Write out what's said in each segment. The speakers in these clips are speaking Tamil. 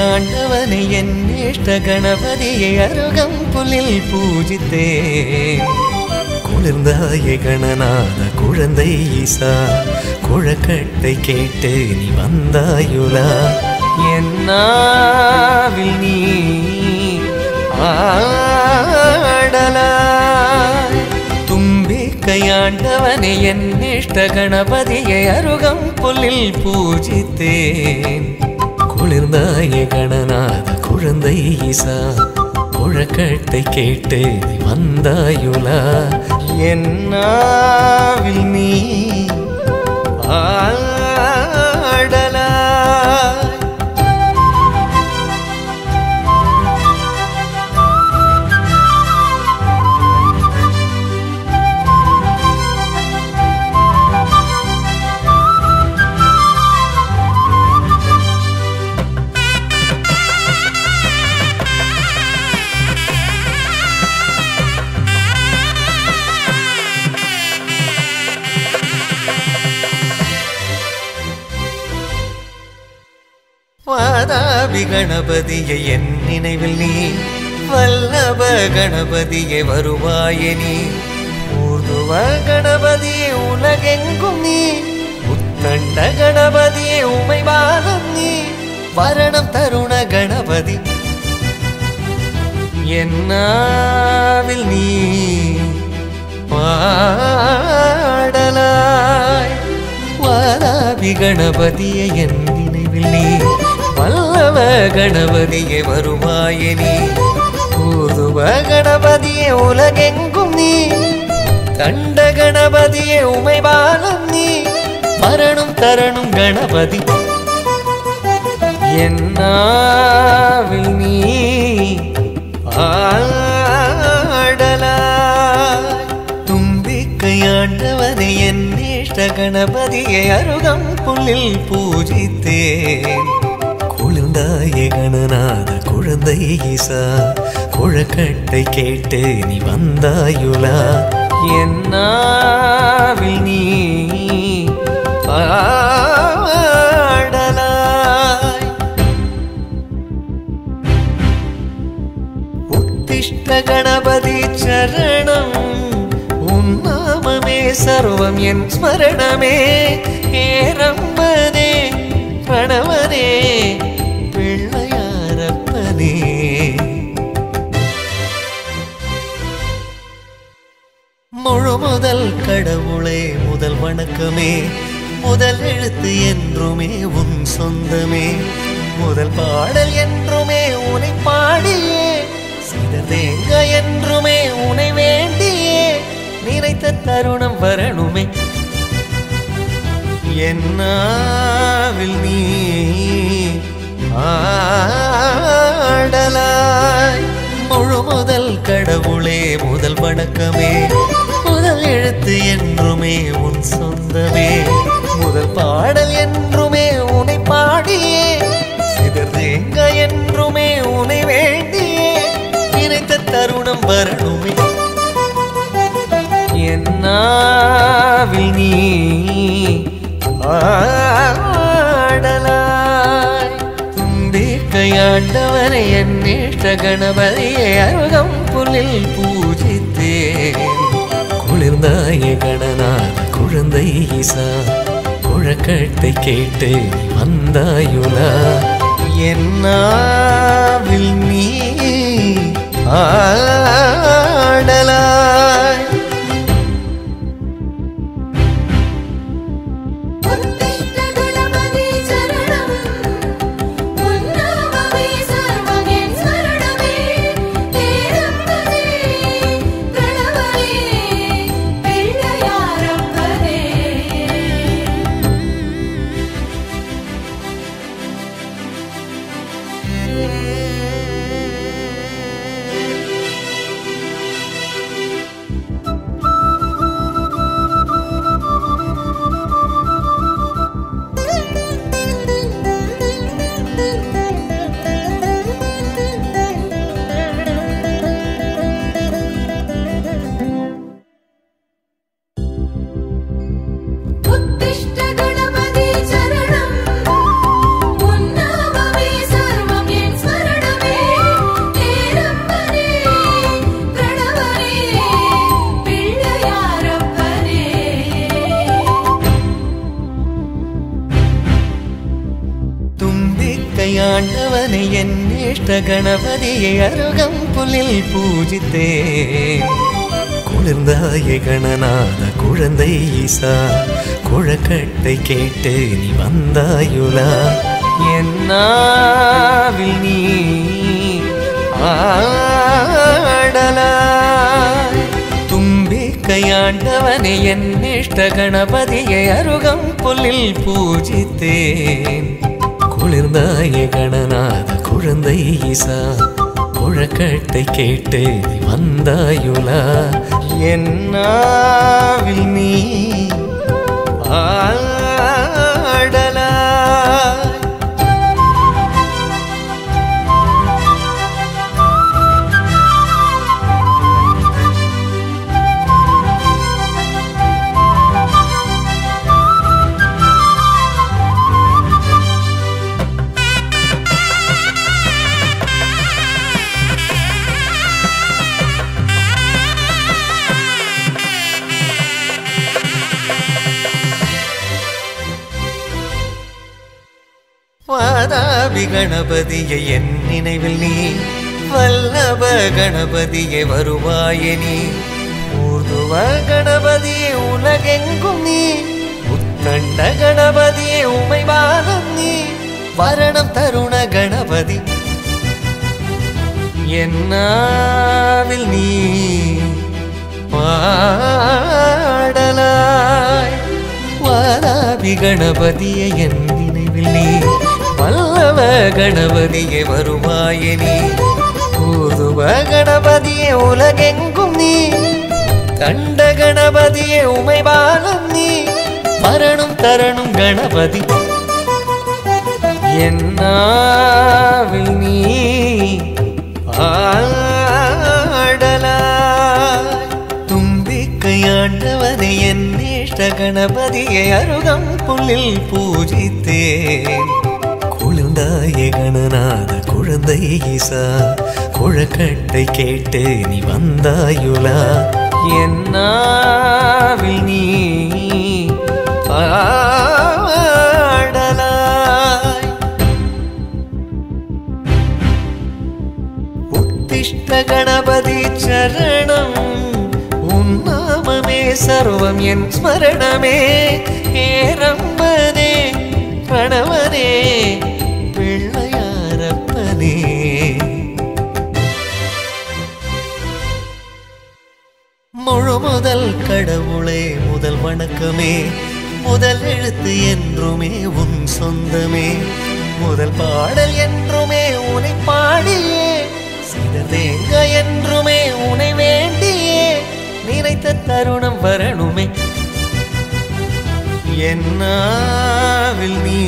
ஆண்டவனை என் இஷ்ட கணபதியை அருகம்புலில் பூஜித்தேன் குளிர்ந்தாய கணநாத குழந்தை ஈசா குழக்கட்டை கேட்டு நீ வந்தாயுலா என்னாவில் நீ ஆடலாய் தும்பிக்கையாண்டவனை என் இஷ்ட கணபதியை அருகம் புல்லில் பூஜித்தேன் குளிர்ந்தாய கணநாத குழந்தை ஈசா குழக்கட்டை கேட்டு நீ வந்தாயுலா என்னாவில் நீ ஆடலாய் வாதாபி கணபதியை என் நினைவில் நீ வல்லப கணபதியை வருவாயே நீ ஊர்துவ கணபதியை உலகெங்கும் நீ உத்தண்ட கணபதியை உமை பாலம் நீ வரணம் தருண கணபதி என்னாவில் நீ பாடலாய் வாராபி கணபதியை என் நினைவில் நீ வல்லவ கணபதியை வருவாயே நீ பூதுவ கணபதியை உலகெங்கும் நீ கண்ட கணபதியை உமை பாலம் நீ மரணம் தரணும் கணபதி என்னாவில் நீ ஆடலாய் தும்பிக்கையாண்டவனை என் இஷ்ட கணபதியை அருகம் புல்லில் பூஜித்தேன் குளிர்ந்தாய கணநாத குழந்தை ஈசா குழக்கட்டை கேட்டு நீ வந்தாயுலா என்னாவில் நீ ஆடலாய் உத்திஷ்ட கணபதி சரணம் உன் நாமமே சர்வம் என் ஸ்மரணமே ஏரம்பனே பிரணவனே பிள்ளையாரப்பனே முழு முதல் கடவுளே முதல் வணக்கமே முதல் எழுத்து என்றுமே உன் சொந்தமே முதல் பாடல் என்றுமே உனை பாடியே சிததேங்க என்றுமே உனை வேண்டியே நினைத்த தருணம் வரணுமே என்னாவில் நீ ஆடலாய் முழு முதல் கடவுளே முதல் வணக்கமே முதல் எழுத்து என்றுமே உன் சொந்தமே முதல் பாடல் என்றுமே உனை பாடியே சிதறேங்க என்றுமே உனை வேண்டியே நினைத்த தருணம் வரணுமே என்னாவில் நீ ஆடலாய் தும்பிக்கையாண்டவனை என் இஷ்ட கணபதியை அருகம் புலில் பூஜித்தேன் குளிர்ந்தாய கணநாத குழந்தை ஈசா குழக்கட்டை கேட்டு நீ வந்தாயுலா என்னாவில் நீ ஆடலாய் உத்திஷ்ட கணபதி சரணம் உன்னாமமே சர்வம் என் சரணமே தேரம்பதே பிரணவரே பிள்ளையாரப்பதே உத்திஷ்ட கணபதி சரணம் உன்னாமமே சர்வம் ஆண்டவனை என் இஷ்ட கணபதியை அருகம்புலில் பூஜித்தேன் குளிர்ந்தாய கணநாத குழந்தை ஈசா குழக்கட்டை கேட்டு நீ வந்தாயுலா என்னாவில் நீ ஆடலாய் தும்பி கையாண்டவனை என் இஷ்ட கணபதியை அருகம் புல்லில் பூஜித்தேன் குளிர்ந்தாய கணநாத குழந்தை ஈசா குழக்கட்டை கேட்டு நீ வந்தாயுலா என்னாவில் நீ ஆடலாய் வாதாபி கணபதியை என் நினைவில் நீ வல்லப கணபதியை வருவாயே நீ ஊர்துவ கணபதியை உலகெங்கும் நீ உத்தண்ட கணபதியை உமைவானம் நீ வரணம் தருண கணபதி என்னாவில் நீ பாடலாய் வாராபி கணபதியை என் நினைவில் நீ வல்லவ கணபதியை வருவாயே நீ பூதுவ கணபதியை உலகெங்கும் நீ கண்ட கணபதியை உமைபாலம் நீ மரணும் தரணும் கணபதி என்னாவில் நீ ஆடலாய் தும்பிக்கையாண்டவனை என் இஷ்ட கணபதியை அருகம் புல்லில் பூஜித்தேன் குளிர்ந்தாய கணநாத குழந்தை ஈசா குழக்கட்டை கேட்டு நீ வந்தாயுலா என்னாவில் நீ ஆடலாய் உத்திஷ்ட கணபதி சரணம் உன்னாமமே சர்வம் என் ஸ்மரணமே ஏரம்பனே பிரணவனே பிள்ளையாரப்பனே முழு முதல் கடவுளே முதல் வணக்கமே முதல் எழுத்து என்றுமே உன் சொந்தமே முதல் பாடல் என்றுமே உனை பாடியே சிததேங்க என்றுமே உனை வேண்டியே நினைத்த தருணம் வரணுமே என்னாவில் நீ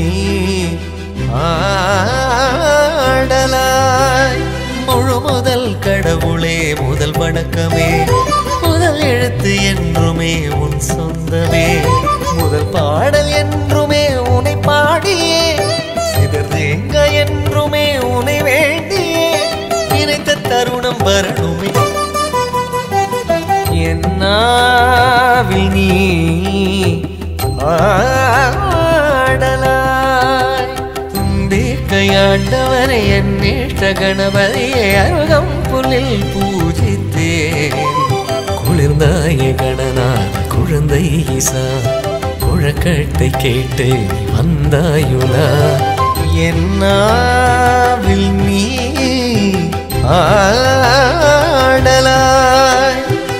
ஆடலாய் முழு முதல் கடவுளே முதல் வணக்கமே முதல் எழுத்து என்றுமே உன் சொந்தமே முதல் பாடல் என்றுமே உனை பாடியே சிதறேங்க என்றுமே உனை வேண்டியே நினைத்த தருணம் வரணுமே என்னாவில் நீ ஆடலாய் தும்பிக்கையாண்டவனை என் இஷ்ட கணபதியை அருகம் புலில் பூஜித்தேன் குளிர்ந்தாய கணநாத குழந்தை ஈசா குழக்கட்டை கேட்டு நீ வந்தாயுலா என்னாவில் நீ ஆடலாய்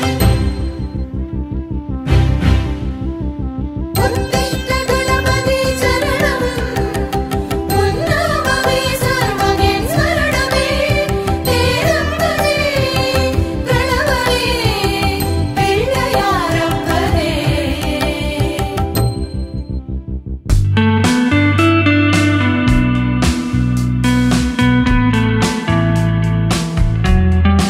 உத்திஷ்ட கணபதி சரணம் உன்னாமமே சர்வம் என் சரணமே தேரம்பதே பிரணவரே பிள்ளையாரப்பதே ஆ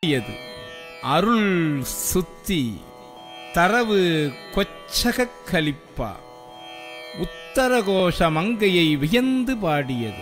பாடியது அருள் சுத்தி தரவு கொச்சகக் கலிப்பா உத்தரகோஷ மங்கையை வியந்து பாடியது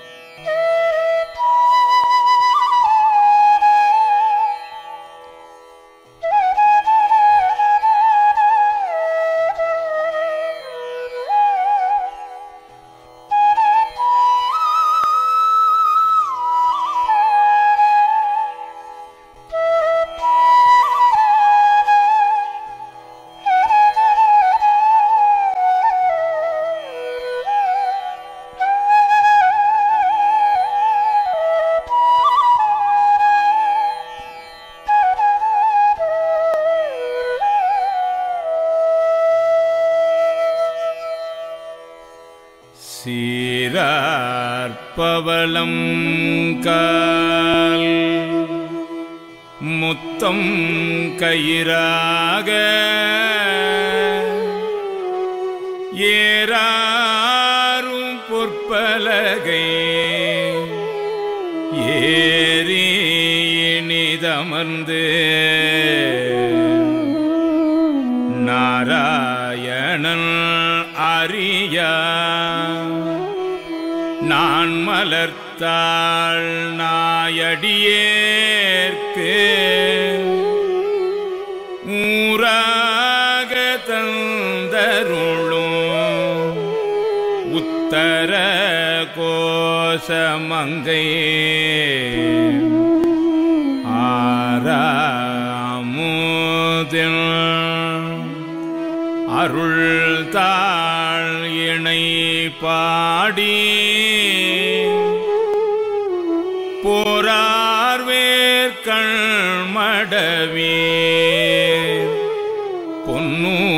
சீரார்பவளம் கால் முத்தம் கயிறாக ஏறாரும் பொற்பலகை ஏறி இனிதமர்ந்து நாராயணன் அறியா நான் மலர்த்தாள் நாயடியேற்கு ஊராக தந்தருளும் உத்தர கோஷமங்கை ஆறாமுதில் அருள் தாழ் இணை பாடி போரார்வேற்கள் மடவே பொன்னூ